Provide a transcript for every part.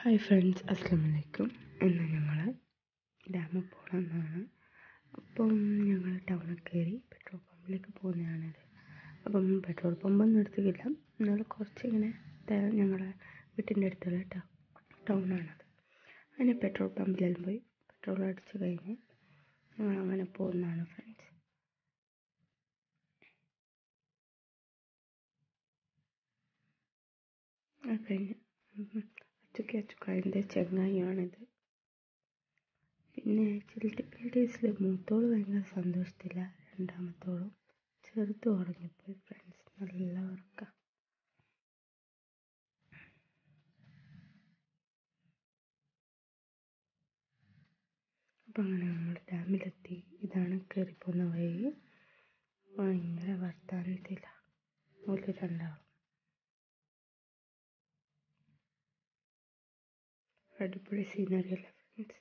hi friends അസ്സാം വലൈക്കും ഇന്ന് ഞങ്ങൾ ഡാമിൽ പോകണമെന്നാണ് അപ്പം ഞങ്ങൾ ടൗണിൽ കയറി പെട്രോൾ പമ്പിലേക്ക് പോകുന്നതാണിത് അപ്പം പെട്രോൾ പമ്പൊന്നും എടുത്തിട്ടില്ല എന്നാലും കുറച്ചിങ്ങനെ ഞങ്ങളെ വീട്ടിൻ്റെ അടുത്തുള്ള ടൗ ടൗണാണത് അങ്ങനെ പെട്രോൾ പമ്പിലെല്ലാം പോയി പെട്രോൾ അടിച്ച് കഴിഞ്ഞ് ഞങ്ങൾ അങ്ങനെ പോകുന്നതാണ് ഫ്രണ്ട്സ് അത് കഴിഞ്ഞ് അച്ചുക്കി അച്ചുക്കായൻ്റെ ചെങ്ങായിയാണിത് പിന്നെ ചിൽട്ടിപ്പിൾ മൂത്തോള് ഭയങ്കര സന്തോഷത്തില്ല രണ്ടാമത്തോളും ചെറുത് ഉറങ്ങിപ്പോയി ഫ്രണ്ട്സ് നല്ല ഉറക്കം അപ്പം അങ്ങനെ നമ്മൾ ഡാമിലെത്തി ഇതാണ് കയറിപ്പോകുന്ന വഴി ഭയങ്കര വർത്താനത്തില്ല ഒരു രണ്ടാളും അടിപൊളി സീനറി അല്ലേ ഫ്രണ്ട്സ്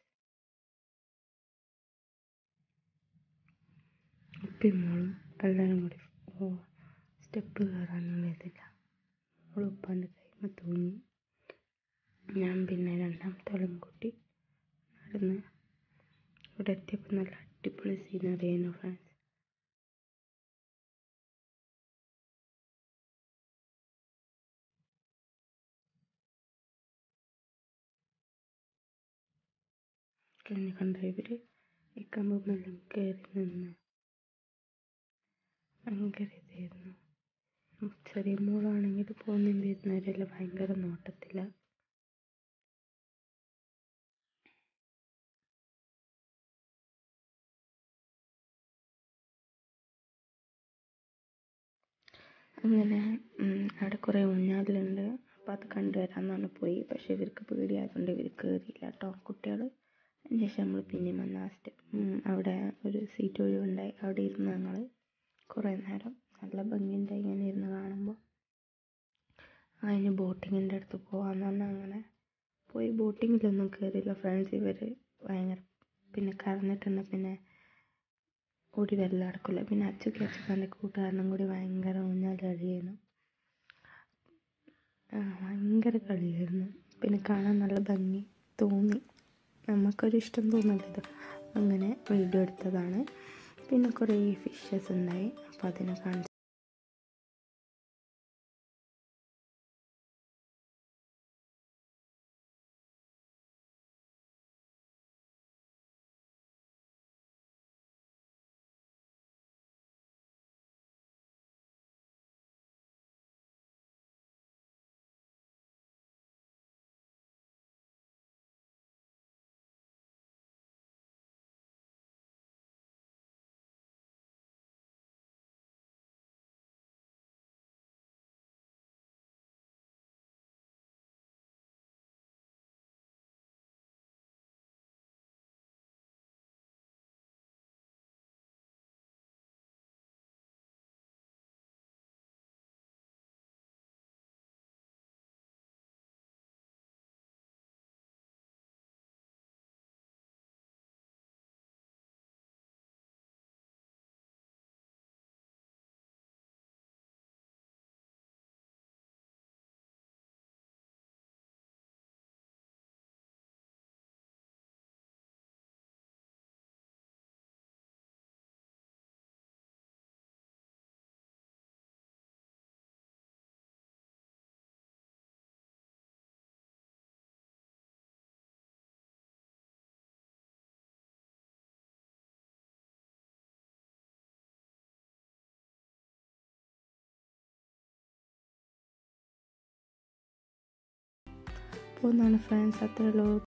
ഉപ്പയും മോളും എല്ലാവരും കൂടി സ്റ്റെപ്പ് കയറാനുള്ള ഇതില്ല മോൾ ഉപ്പാൻ്റെ കൈമ തൂങ്ങി ഞാൻ പിന്നെ രണ്ടാമത്തോളം കൂട്ടി നടന്ന് ഇവിടെ എത്തിയപ്പോൾ നല്ല അടിപൊളി സീനറി ആയിരുന്നു ഫ്രണ്ട്സ് കഴിഞ്ഞ് കണ്ട ഇവർ ഈ കമ്പമെല്ലാം കയറി നിന്ന് ഭയങ്കര ഇതായിരുന്നു ചെറിയ മോളാണെങ്കിൽ പോകുന്നതും വരുന്നവരെല്ലാം ഭയങ്കര നോട്ടത്തില്ല അങ്ങനെ അവിടെ കുറേ ഊഞ്ഞാലുണ്ട് അപ്പോൾ അത് കണ്ടുവരാമെന്നാണ് പോയി പക്ഷേ ഇവർക്ക് പേടിയായതുകൊണ്ട് ഇവർ കയറിയില്ല കേട്ടോ കുട്ടികൾ അതിന് ശേഷം നമ്മൾ പിന്നെയും വന്ന ആ സ്റ്റെപ്പ് അവിടെ ഒരു സീറ്റ് ഒഴിവുണ്ടായി അവിടെ ഇരുന്ന് ഞങ്ങൾ കുറേ നേരം നല്ല ഭംഗിയുണ്ടായി ഇങ്ങനെ ഇരുന്ന് കാണുമ്പോൾ അതിന് ബോട്ടിങ്ങിൻ്റെ അടുത്ത് പോകാമെന്ന് പറഞ്ഞാൽ അങ്ങനെ പോയി ബോട്ടിങ്ങിലൊന്നും കയറിയില്ല ഫ്രണ്ട്സ് ഇവർ ഭയങ്കര പിന്നെ കറന്നിട്ടുണ്ട് പിന്നെ ഓടി വരൽ നടക്കില്ല പിന്നെ അച്ചുക്കി അച്ചുക്കാൻ്റെ കൂട്ടുകാരനും കൂടി ഭയങ്കര ഊഞ്ഞാൽ കളിയായിരുന്നു ഭയങ്കര കളിയായിരുന്നു പിന്നെ കാണാൻ നല്ല ഭംഗി തോന്നി നമുക്കൊരു ഇഷ്ടം തോന്നല്ലത് അങ്ങനെ വീഡിയോ എടുത്തതാണ് പിന്നെ കുറേ ഫിഷസ് ഉണ്ടായി അപ്പോൾ അതിനെ കാണിച്ചു പോകുന്നതാണ് ഫ്രണ്ട്സ് അത്രയുള്ളൂ